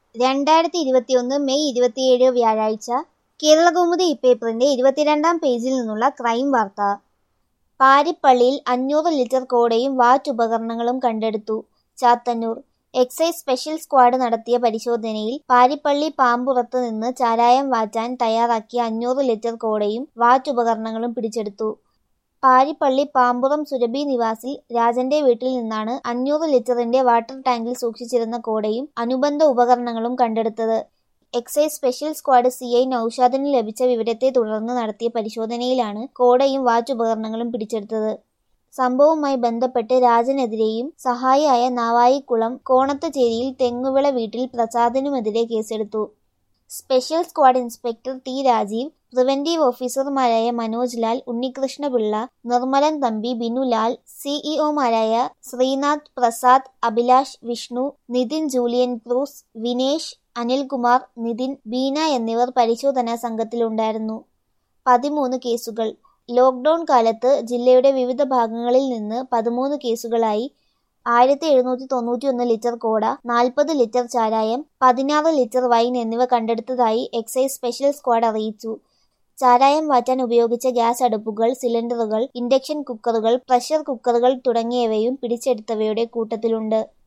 രണ്ടായിരത്തി ഇരുപത്തിയൊന്ന് മെയ് ഇരുപത്തിയേഴ് വ്യാഴാഴ്ച കേരളകൗമുദി ഇപ്പേപ്പറിന്റെ ഇരുപത്തിരണ്ടാം പേജിൽ നിന്നുള്ള ക്രൈം വാർത്ത പാരിപ്പള്ളിയിൽ അഞ്ഞൂറ് ലിറ്റർ കോടയും വാറ്റ് ഉപകരണങ്ങളും കണ്ടെടുത്തു ചാത്തന്നൂർ എക്സൈസ് സ്പെഷ്യൽ സ്ക്വാഡ് നടത്തിയ പരിശോധനയിൽ പാരിപ്പള്ളി പാമ്പുറത്ത് നിന്ന് ചാരായം വാറ്റാൻ തയ്യാറാക്കിയ അഞ്ഞൂറ് ലിറ്റർ കോടയും വാറ്റ് ഉപകരണങ്ങളും പിടിച്ചെടുത്തു പാരിപ്പള്ളി പാമ്പുറം സുരഭി നിവാസിൽ രാജന്റെ വീട്ടിൽ നിന്നാണ് അഞ്ഞൂറ് ലിറ്ററിന്റെ വാട്ടർ ടാങ്കിൽ സൂക്ഷിച്ചിരുന്ന കോടയും അനുബന്ധ ഉപകരണങ്ങളും കണ്ടെടുത്തത് excise special squad C I നൌഷാദിന് ലഭിച്ച വിവരത്തെ തുടർന്ന് നടത്തിയ പരിശോധനയിലാണ് കോടയും വാച്ച് ഉപകരണങ്ങളും പിടിച്ചെടുത്തത് സംഭവവുമായി ബന്ധപ്പെട്ട് രാജനെതിരെയും സഹായിയായ നാവായിക്കുളം കോണത്തുചേരിയിൽ തെങ്ങുവിള വീട്ടിൽ പ്രസാദിനുമെതിരെ കേസെടുത്തു special squad inspector T Rajeev preventive ഓഫീസർമാരായ മനോജ് ലാൽ ഉണ്ണികൃഷ്ണപിള്ള നിർമ്മലൻ തമ്പി ബിനുലാൽ സിഇഒമാരായ ശ്രീനാഥ് പ്രസാദ് അഭിലാഷ് വിഷ്ണു നിതിൻ ജൂലിയൻ ക്രൂസ് വിനേഷ് അനിൽകുമാർ നിതിൻ ബീന എന്നിവർ പരിശോധനാ സംഘത്തിലുണ്ടായിരുന്നു പതിമൂന്ന് കേസുകൾ ലോക്ക്ഡൌൺ കാലത്ത് ജില്ലയുടെ വിവിധ ഭാഗങ്ങളിൽ നിന്ന് പതിമൂന്ന് കേസുകളായി ആയിരത്തി എഴുന്നൂറ്റി തൊണ്ണൂറ്റിയൊന്ന് ലിറ്റർ കോട നാൽപ്പത് ലിറ്റർ ചാരായം പതിനാറ് ലിറ്റർ വൈൻ എന്നിവ കണ്ടെടുത്തതായി എക്സൈസ് സ്പെഷ്യൽ സ്ക്വാഡ് അറിയിച്ചു ചാരായം വാറ്റാൻ ഉപയോഗിച്ച ഗ്യാസ് അടുപ്പുകൾ സിലിണ്ടറുകൾ ഇൻഡക്ഷൻ കുക്കറുകൾ പ്രഷർ കുക്കറുകൾ തുടങ്ങിയവയും പിടിച്ചെടുത്തവയുടെ കൂട്ടത്തിലുണ്ട്